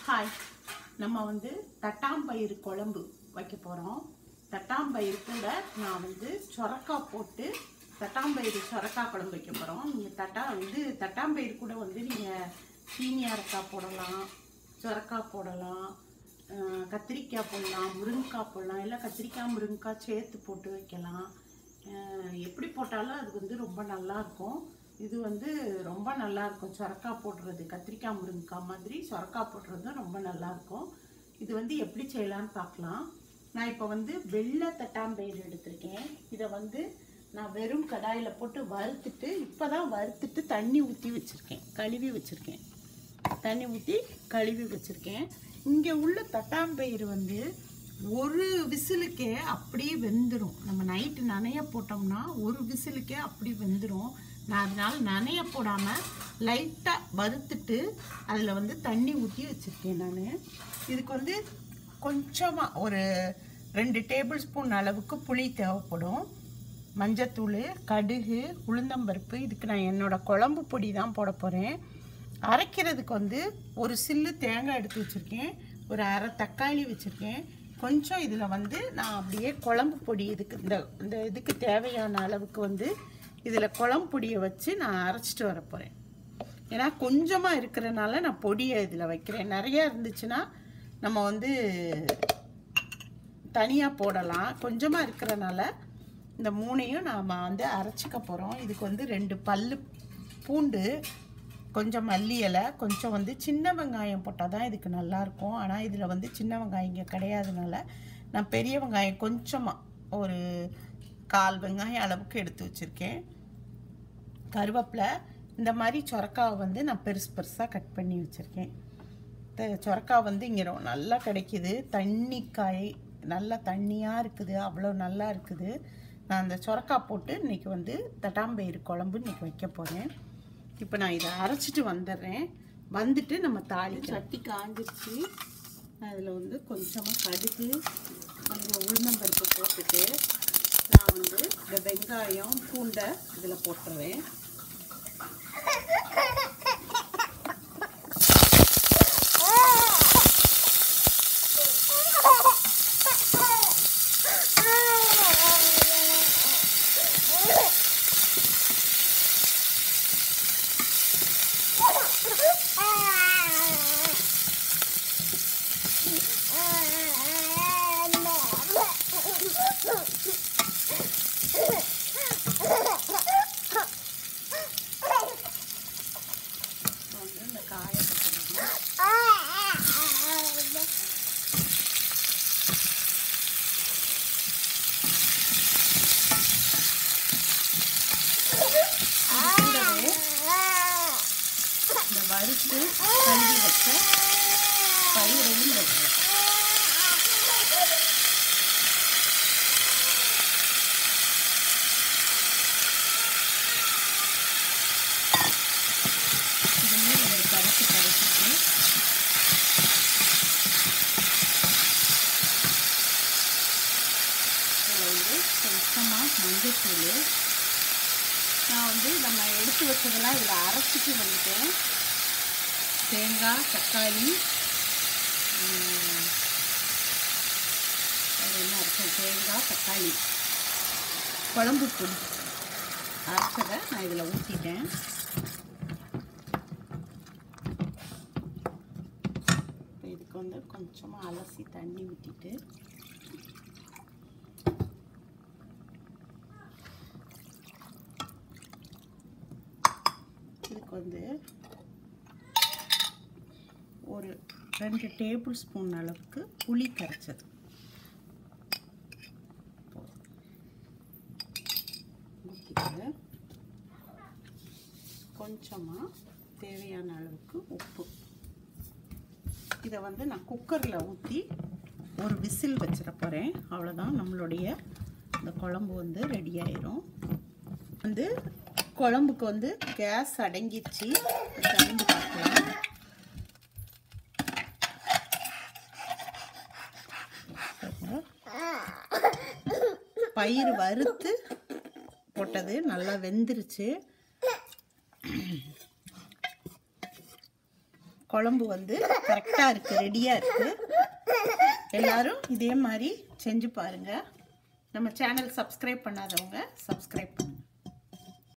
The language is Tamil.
ஹாய் நம்ம வந்து தட்டாம்பயிறு குழம்பு வைக்க போகிறோம் தட்டாம்பயிறு கூட நான் வந்து சொரக்காய் போட்டு தட்டாம்பயிறு சொரக்காய் குழம்பு வைக்க போகிறோம் நீங்கள் தட்டா வந்து தட்டாம்பயிறு கூட வந்து நீங்கள் சீனி அரக்காய் போடலாம் சொரக்காய் போடலாம் அஹ் கத்திரிக்காய் போடலாம் முருங்கைக்காய் போடலாம் இல்லை கத்திரிக்காய் முருங்கைக்காய் சேர்த்து போட்டு வைக்கலாம் அஹ் எப்படி போட்டாலும் அது வந்து ரொம்ப நல்லா இருக்கும் இது வந்து ரொம்ப நல்லா இருக்கும் சொரக்காய் போடுறது கத்திரிக்காய் முருங்கைக்காய் மாதிரி சொரக்காய் போடுறதும் ரொம்ப நல்லா இருக்கும் இது வந்து எப்படி செய்யலாம்னு பார்க்கலாம் நான் இப்போ வந்து வெள்ளை தட்டாம்பயிறு எடுத்திருக்கேன் இதை வந்து நான் வெறும் கடாயில் போட்டு வறுத்துட்டு இப்போ தான் வறுத்துட்டு தண்ணி ஊற்றி வச்சுருக்கேன் கழுவி வச்சுருக்கேன் தண்ணி ஊற்றி கழுவி வச்சுருக்கேன் இங்கே உள்ள தட்டாம்பயிறு வந்து ஒரு விசிலுக்கே அப்படியே வெந்துடும் நம்ம நைட்டு நனைய போட்டோம்னா ஒரு விசிலுக்கே அப்படி வெந்துடும் நான் அதனால நனைய போடாமல் லைட்டாக வறுத்துட்டு அதில் வந்து தண்ணி ஊற்றி வச்சுருக்கேன் நான் இதுக்கு வந்து கொஞ்சமாக ஒரு ரெண்டு டேபிள் ஸ்பூன் அளவுக்கு புளி தேவைப்படும் மஞ்சத்தூள் கடுகு உளுந்தம்பருப்பு இதுக்கு நான் என்னோட குழம்பு பொடி தான் போட போகிறேன் அரைக்கிறதுக்கு வந்து ஒரு சில்லு தேங்காய் எடுத்து வச்சுருக்கேன் ஒரு அரை தக்காளி வச்சுருக்கேன் கொஞ்சம் இதில் வந்து நான் அப்படியே குழம்பு பொடி இதுக்கு இந்த இந்த இதுக்கு தேவையான அளவுக்கு வந்து இதில் குழம்பு பொடியை வச்சு நான் அரைச்சிட்டு வர போகிறேன் ஏன்னா கொஞ்சமாக இருக்கிறனால நான் பொடியை இதில் வைக்கிறேன் நிறையா இருந்துச்சுன்னா நம்ம வந்து தனியாக போடலாம் கொஞ்சமாக இருக்கிறனால இந்த மூணையும் நாம் வந்து அரைச்சிக்க போகிறோம் இதுக்கு வந்து ரெண்டு பல்லு பூண்டு கொஞ்சம் மல்லி இலை கொஞ்சம் வந்து சின்ன வெங்காயம் போட்டால் தான் இதுக்கு நல்லாயிருக்கும் ஆனால் இதில் வந்து சின்ன வெங்காயம் இங்கே கிடையாதுனால நான் பெரிய வெங்காயம் கொஞ்சமாக ஒரு கால் வெங்காயம் அளவுக்கு எடுத்து வச்சுருக்கேன் கருவேப்பிலை இந்த மாதிரி சொரக்காவை வந்து நான் பெருசு பெருசாக கட் பண்ணி வச்சுருக்கேன் சொரக்காய் வந்து இங்கே ரொம்ப நல்லா கிடைக்கிது தண்ணிக்காய் நல்லா தண்ணியாக இருக்குது அவ்வளோ நல்லா இருக்குது நான் அந்த சொரக்காய் போட்டு இன்றைக்கி வந்து தட்டாம்பயிறு குழம்பு இன்றைக்கி வைக்க போகிறேன் இப்போ நான் இதை அரைச்சிட்டு வந்துடுறேன் வந்துட்டு நம்ம தாலி சட்டி காஞ்சிருச்சு நான் இதில் வந்து கொஞ்சமாக கடுகு கொஞ்சம் உளுந்தம்பருப்பு போட்டுட்டு நான் வந்து இந்த வெங்காயம் பூண்டை இதில் போட்டுருவேன் வந்து இந்த காயை போட்டுருவேன். கூடவே இந்த வறுத்து கழுவி வச்ச பயிரையும் வைக்கிறேன் இதுமே ரெண்டு கரைச்சி கரைச்சிட்டு இதில் வந்து கொஞ்சமாக மஞ்சத்தூள் நான் வந்து நம்ம எடுத்து வச்சதெல்லாம் இதில் அரைச்சிட்டு வந்துட்டேன் தேங்காய் தக்காளி ம், வேறு என்ன இருக்கும் தேங்காய் தக்காளி குழம்பு பொடி அரைச்சதை நான் இதில் ஊற்றிட்டேன் இப்போ இதுக்கு வந்து கொஞ்சமாக அலசி தண்ணி ஊற்றிட்டு இதுக்கு வந்து ஒரு ரெண்டு டேபிள் ஸ்பூன் அளவுக்கு புளி கரைச்சது ஊற்றிட்டு கொஞ்சமாக தேவையான அளவுக்கு உப்பு இதை வந்து நான் குக்கரில் ஊற்றி ஒரு விசில் வச்சிட போகிறேன் அவ்வளோதான் நம்மளுடைய இந்த குழம்பு வந்து ரெடி ஆயிரும் வந்து குழம்புக்கு வந்து கேஸ் அடங்கிருச்சு திறந்து பார்க்கலாம் பயிர் வறுத்து போட்டது நல்லா வெந்துருச்சு குழம்பு வந்து கரெக்டாக இருக்குது ரெடியாக இருக்குது எல்லாரும் இதே மாதிரி செஞ்சு பாருங்கள் நம்ம சேனல் சப்ஸ்கிரைப் பண்ணாதவங்க சப்ஸ்கிரைப் பண்ணுங்க